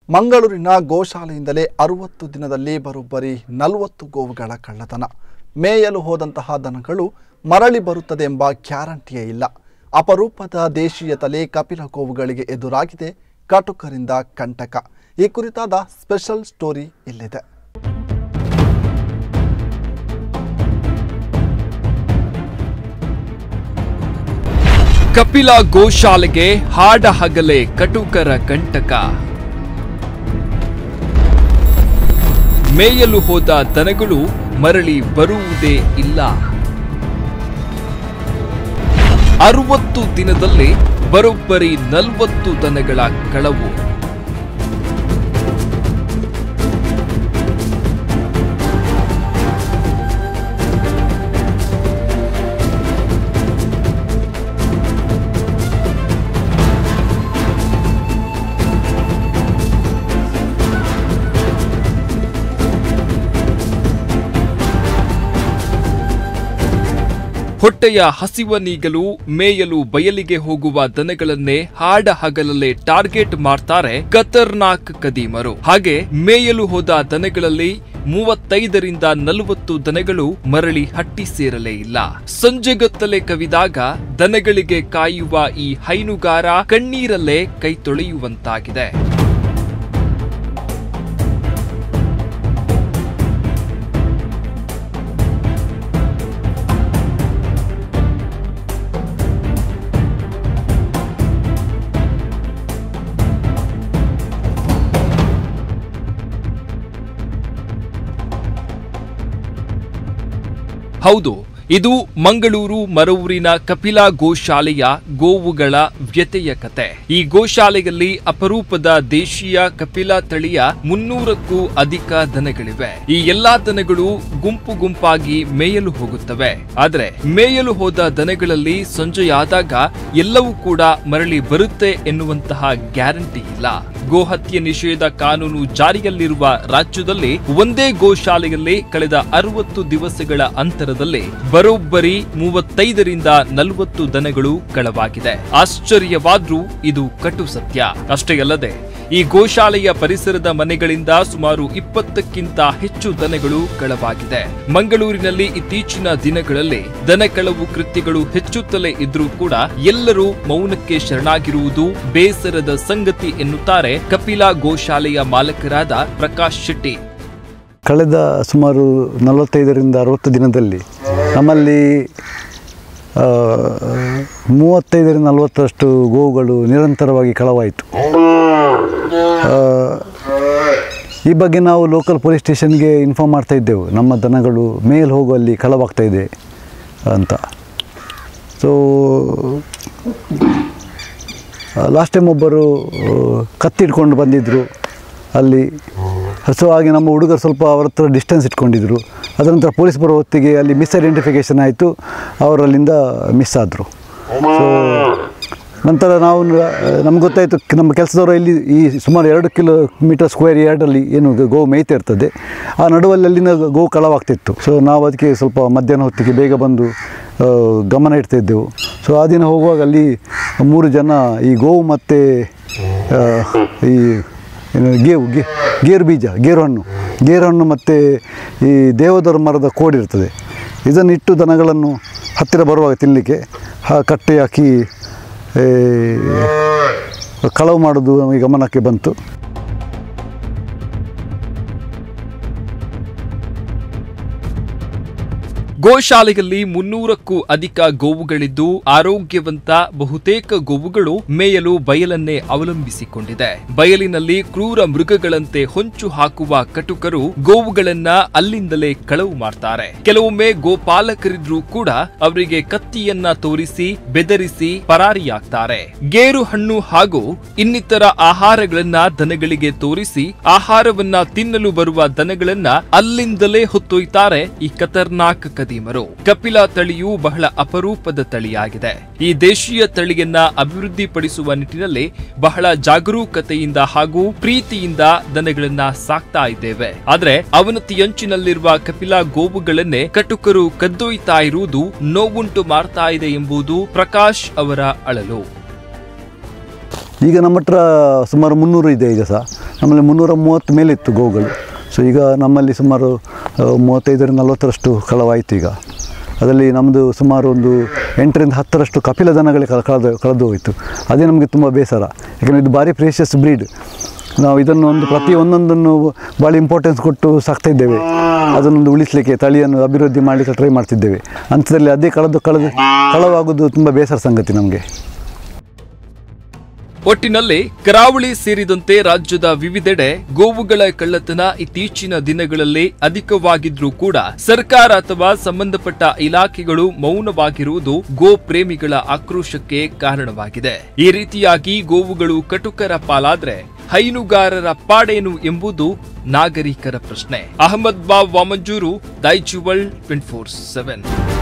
ಮಂಗಳೂರಿನ ಗೋಶಾಲೆಯಿಂದಲೇ ಅರುವತ್ತು ದಿನದಲ್ಲಿ ಬರೋಬ್ಬರಿ ನಲವತ್ತು ಗೋವುಗಳ ಕಳ್ಳತನ ಮೇಯಲು ಹೋದಂತಹ ದನಗಳು ಮರಳಿ ಬರುತ್ತದೆ ಎಂಬ ಗ್ಯಾರಂಟಿಯೇ ಇಲ್ಲ ಅಪರೂಪದ ದೇಶೀಯ ತಲೆ ಕಪಿಲ ಗೋವುಗಳಿಗೆ ಎದುರಾಗಿದೆ ಕಟುಕರಿಂದ ಕಂಟಕ ಈ ಕುರಿತಾದ ಸ್ಪೆಷಲ್ ಸ್ಟೋರಿ ಇಲ್ಲಿದೆ ಕಪಿಲ ಗೋಶಾಲೆಗೆ ಹಾಡ ಹಗಲೇ ಕಟುಕರ ಕಂಟಕ ಮೇಯಲು ಹೋದ ದನಗಳು ಮರಳಿ ಬರುವುದೇ ಇಲ್ಲ ಅರುವತ್ತು ದಿನದಲ್ಲಿ ಬರೋಬ್ಬರಿ ನಲವತ್ತು ದನಗಳ ಕಳವು ಹೊಟ್ಟೆಯ ಹಸಿವ ನೀಗಲು ಮೇಯಲು ಬಯಲಿಗೆ ಹೋಗುವ ದನಗಳನ್ನೇ ಹಾಡ ಹಗಲಲ್ಲೇ ಟಾರ್ಗೆಟ್ ಮಾಡ್ತಾರೆ ಖತರ್ನಾಕ್ ಕದೀಮರು ಹಾಗೆ ಮೇಯಲು ಹೋದ ದನಗಳಲ್ಲಿ ಮೂವತ್ತೈದರಿಂದ ನಲವತ್ತು ದನಗಳು ಮರಳಿ ಹಟ್ಟಿ ಸೇರಲೇ ಇಲ್ಲ ಸಂಜೆಗತ್ತಲೆ ಕವಿದಾಗ ದನಗಳಿಗೆ ಕಾಯುವ ಈ ಹೈನುಗಾರ ಕಣ್ಣೀರಲ್ಲೇ ಕೈ ತೊಳೆಯುವಂತಾಗಿದೆ ಹೌದು ಇದು ಮಂಗಳೂರು ಮರವೂರಿನ ಕಪಿಲಾ ಗೋಶಾಲೆಯ ಗೋವುಗಳ ವ್ಯತೆಯ ಕತೆ ಈ ಗೋಶಾಲೆಯಲ್ಲಿ ಅಪರೂಪದ ದೇಶೀಯ ಕಪಿಲಾ ತಳಿಯ ಮುನ್ನೂರಕ್ಕೂ ಅಧಿಕ ದನಗಳಿವೆ ಈ ಎಲ್ಲಾ ದನಗಳು ಗುಂಪು ಗುಂಪಾಗಿ ಮೇಯಲು ಹೋಗುತ್ತವೆ ಆದ್ರೆ ಮೇಯಲು ಹೋದ ದನಗಳಲ್ಲಿ ಸಂಜೆಯಾದಾಗ ಎಲ್ಲವೂ ಕೂಡ ಮರಳಿ ಬರುತ್ತೆ ಎನ್ನುವಂತಹ ಗ್ಯಾರಂಟಿ ಇಲ್ಲ ಗೋಹತ್ಯೆ ನಿಷೇಧ ಕಾನೂನು ಜಾರಿಯಲ್ಲಿರುವ ರಾಜ್ಯದಲ್ಲಿ ಒಂದೇ ಗೋಶಾಲೆಯಲ್ಲಿ ಕಳೆದ ಅರವತ್ತು ದಿವಸಗಳ ಅಂತರದಲ್ಲಿ ಬರೋಬ್ಬರಿ ಮೂವತ್ತೈದರಿಂದ ನಲವತ್ತು ದನಗಳು ಕಳವಾಗಿದೆ ಆಶ್ಚರ್ಯವಾದ್ರೂ ಇದು ಕಟು ಸತ್ಯ ಅಷ್ಟೇ ಅಲ್ಲದೆ ಈ ಗೋಶಾಲೆಯ ಪರಿಸರದ ಮನೆಗಳಿಂದ ಸುಮಾರು ಇಪ್ಪತ್ತಕ್ಕಿಂತ ಹೆಚ್ಚು ದನಗಳು ಕಳವಾಗಿದೆ ಮಂಗಳೂರಿನಲ್ಲಿ ಇತ್ತೀಚಿನ ದಿನಗಳಲ್ಲಿ ದನ ಕಳವು ಕೃತ್ಯಗಳು ಹೆಚ್ಚುತ್ತಲೇ ಇದ್ರೂ ಕೂಡ ಎಲ್ಲರೂ ಮೌನಕ್ಕೆ ಶರಣಾಗಿರುವುದು ಬೇಸರದ ಸಂಗತಿ ಎನ್ನುತ್ತಾರೆ ಕಪಿಲಾ ಗೋಶಾಲೆಯ ಮಾಲಕರಾದ ಪ್ರಕಾಶ್ ಶೆಟ್ಟಿ ಕಳೆದ ಸುಮಾರು ನಲವತ್ತೈದರಿಂದ ಅರವತ್ತು ದಿನದಲ್ಲಿ ನಮ್ಮಲ್ಲಿ ಆ, ಮೂವತ್ತೈದರಿಂದ ನಲವತ್ತರಷ್ಟು ಗೋವುಗಳು ನಿರಂತರವಾಗಿ ಕಳವಾಯಿತು ಆ, ಈ ಬಗ್ಗೆ ನಾವು ಲೋಕಲ್ ಪೊಲೀಸ್ ಸ್ಟೇಷನ್ಗೆ ಇನ್ಫಾರ್ಮ್ ಮಾಡ್ತಾ ಇದ್ದೆವು ನಮ್ಮ ದನಗಳು ಮೇಲ್ ಹೋಗುವಲ್ಲಿ ಕಳವಾಗ್ತಾ ಇದೆ ಅಂತ ಸೊ ಲಾಸ್ಟ್ ಟೈಮ್ ಒಬ್ಬರು ಆ, ಕತ್ತಿ ಇಟ್ಕೊಂಡು ಬಂದಿದ್ದರು ಅಲ್ಲಿ ಸೊ ಹಾಗೆ ನಮ್ಮ ಹುಡುಗರು ಸ್ವಲ್ಪ ಅವ್ರ ಹತ್ರ ಡಿಸ್ಟೆನ್ಸ್ ಇಟ್ಕೊಂಡಿದ್ರು ಅದರ ನಂತರ ಪೊಲೀಸ್ ಬರೋ ಹೊತ್ತಿಗೆ ಅಲ್ಲಿ ಮಿಸ್ ಐಡೆಂಟಿಫಿಕೇಷನ್ ಆಯಿತು ಅವರಲ್ಲಿಂದ ಮಿಸ್ ಆದರು ಸೊ ನಂತರ ನಾವು ನಮ್ಗೆ ಗೊತ್ತಾಯಿತು ನಮ್ಮ ಕೆಲಸದವರು ಇಲ್ಲಿ ಈ ಸುಮಾರು ಎರಡು ಕಿಲೋಮೀಟರ್ ಸ್ಕ್ವೇರ್ ಯಾರ್ಡಲ್ಲಿ ಏನು ಗೋ ಮೇಯ್ತಾ ಇರ್ತದೆ ಆ ನಡುವಲ್ಲಿ ಅಲ್ಲಿಂದ ಗೋ ಕಳವಾಗ್ತಿತ್ತು ಸೊ ನಾವು ಅದಕ್ಕೆ ಸ್ವಲ್ಪ ಮಧ್ಯಾಹ್ನ ಹೊತ್ತಿಗೆ ಬೇಗ ಬಂದು ಆ, ಗಮನ ಇಡ್ತಾ ಇದ್ದೆವು ಸೊ ಆ ದಿನ ಹೋಗುವಾಗ ಅಲ್ಲಿ ಮೂರು ಜನ ಈ ಗೋವು ಮತ್ತು ಆ, ಈ ಏನು ಗೇವು ಗೆ ಗೇರು ಬೀಜ ಗೇರು ಹಣ್ಣು ಗೇರು ಹಣ್ಣು ಮತ್ತು ಈ ದೇವದರ ಮರದ ಕೋಡಿರ್ತದೆ ಇದನ್ನು ಇಟ್ಟು ದನಗಳನ್ನು ಹತ್ತಿರ ಬರುವಾಗ ತಿನ್ನಲಿಕ್ಕೆ ಆ ಕಟ್ಟೆ ಹಾಕಿ ಏ, ಕಳವು ಮಾಡೋದು ನಮಗೆ ಗಮನಕ್ಕೆ ಬಂತು ಗೋಶಾಲೆಯಲ್ಲಿ ಮುನ್ನೂರಕ್ಕೂ ಅಧಿಕ ಗೋವುಗಳಿದ್ದು ಆರೋಗ್ಯವಂತ ಬಹುತೇಕ ಗೋವುಗಳು ಮೇಯಲು ಬಯಲನ್ನೇ ಅವಲಂಬಿಸಿಕೊಂಡಿದೆ ಬಯಲಿನಲ್ಲಿ ಕ್ರೂರ ಮೃಗಗಳಂತೆ ಹೊಂಚು ಹಾಕುವ ಕಟುಕರು ಗೋವುಗಳನ್ನ ಅಲ್ಲಿಂದಲೇ ಕಳವು ಮಾಡ್ತಾರೆ ಕೆಲವೊಮ್ಮೆ ಗೋಪಾಲಕರಿದ್ರೂ ಕೂಡ ಅವರಿಗೆ ಕತ್ತಿಯನ್ನ ತೋರಿಸಿ ಬೆದರಿಸಿ ಪರಾರಿಯಾಗ್ತಾರೆ ಗೇರು ಹಣ್ಣು ಹಾಗೂ ಇನ್ನಿತರ ಆಹಾರಗಳನ್ನ ದನಗಳಿಗೆ ತೋರಿಸಿ ಆಹಾರವನ್ನ ತಿನ್ನಲು ಬರುವ ದನಗಳನ್ನ ಅಲ್ಲಿಂದಲೇ ಹೊತ್ತೊಯ್ತಾರೆ ಈ ಖತರ್ನಾಕ್ ಕದೀಮರು ಕಪಿಲ ತಳಿಯು ಬಹಳ ಅಪರೂಪದ ತಳಿಯಾಗಿದೆ ಈ ದೇಶೀಯ ತಳಿಯನ್ನ ಅಭಿವೃದ್ಧಿಪಡಿಸುವ ನಿಟ್ಟಿನಲ್ಲಿ ಬಹಳ ಜಾಗರೂಕತೆಯಿಂದ ಹಾಗೂ ಪ್ರೀತಿಯಿಂದ ದನಗಳನ್ನ ಸಾಕ್ತಾ ಇದ್ದೇವೆ ಆದ್ರೆ ಅವನತಿಯಂಚಿನಲ್ಲಿರುವ ಕಪಿಲ ಗೋವುಗಳನ್ನೇ ಕಟುಕರು ಕದ್ದೊಯ್ತಾ ಇರುವುದು ನೋವುಂಟು ಮಾಡ್ತಾ ಇದೆ ಎಂಬುದು ಪ್ರಕಾಶ್ ಅವರ ಅಳಲು ಈಗ ನಮ್ಮ ಹತ್ರ ಸುಮಾರು ಮುನ್ನೂರು ಇದೆ ಈಗ ಸಹ ನಮ್ಮಲ್ಲಿ ಮುನ್ನೂರ ಮೂವತ್ತು ಮೇಲೆ ಇತ್ತು ಗೋವುಗಳು ಸೊ ಈಗ ನಮ್ಮಲ್ಲಿ ಸುಮಾರು ಆ, ಮೂವತ್ತೈದರಿಂದ ನಲವತ್ತರಷ್ಟು ಕಳವಾಯಿತು ಈಗ ಅದರಲ್ಲಿ ನಮ್ಮದು ಸುಮಾರು ಒಂದು ಎಂಟರಿಂದ ಹತ್ತರಷ್ಟು ಕಪಿಲ ದನಗಳೇ ಕಳ- ಕಳೆದು ಕಳೆದು ಹೋಯಿತು ಅದೇ ನಮಗೆ ತುಂಬ ಬೇಸರ ಯಾಕಂದರೆ ಇದು ಭಾರಿ ಪ್ರೇಷಿಯಸ್ ಬ್ರೀಡ್ ನಾವು ಇದನ್ನು ಒಂದು ಪ್ರತಿ ಒಂದೊಂದನ್ನು ಭಾಳ ಇಂಪಾರ್ಟೆನ್ಸ್ ಕೊಟ್ಟು ಸಾಕ್ತಾ ಇದ್ದೇವೆ ಅದನ್ನೊಂದು ಉಳಿಸಲಿಕ್ಕೆ ತಳಿಯನ್ನು ಅಭಿವೃದ್ಧಿ ಮಾಡಲಿಕ್ಕೆ ಟ್ರೈ ಮಾಡ್ತಿದ್ದೇವೆ ಅಂಥದ್ರಲ್ಲಿ ಅದೇ ಕಳೆದು ಕಳೆದು ಕಳವಾಗೋದು ತುಂಬ ಬೇಸರ ಸಂಗತಿ ನಮಗೆ ಒಟ್ಟಿನಲ್ಲಿ ಕರಾವಳಿ ಸೇರಿದಂತೆ ರಾಜ್ಯದ ವಿವಿಧೆಡೆ ಗೋವುಗಳ ಕಳ್ಳತನ ಇತ್ತೀಚಿನ ದಿನಗಳಲ್ಲಿ ಅಧಿಕವಾಗಿದ್ರೂ ಕೂಡ ಸರ್ಕಾರ ಅಥವಾ ಸಂಬಂಧಪಟ್ಟ ಇಲಾಖೆಗಳು ಮೌನವಾಗಿರುವುದು ಗೋ ಪ್ರೇಮಿಗಳ ಆಕ್ರೋಶಕ್ಕೆ ಕಾರಣವಾಗಿದೆ ಈ ರೀತಿಯಾಗಿ ಗೋವುಗಳು ಕಟುಕರ ಪಾಲಾದ್ರೆ ಹೈನುಗಾರರ ಪಾಡೇನು ಎಂಬುದು ನಾಗರಿಕರ ಪ್ರಶ್ನೆ ಅಹಮದ್ ಬಾ Vamanjoor Daijiworld twenty four seven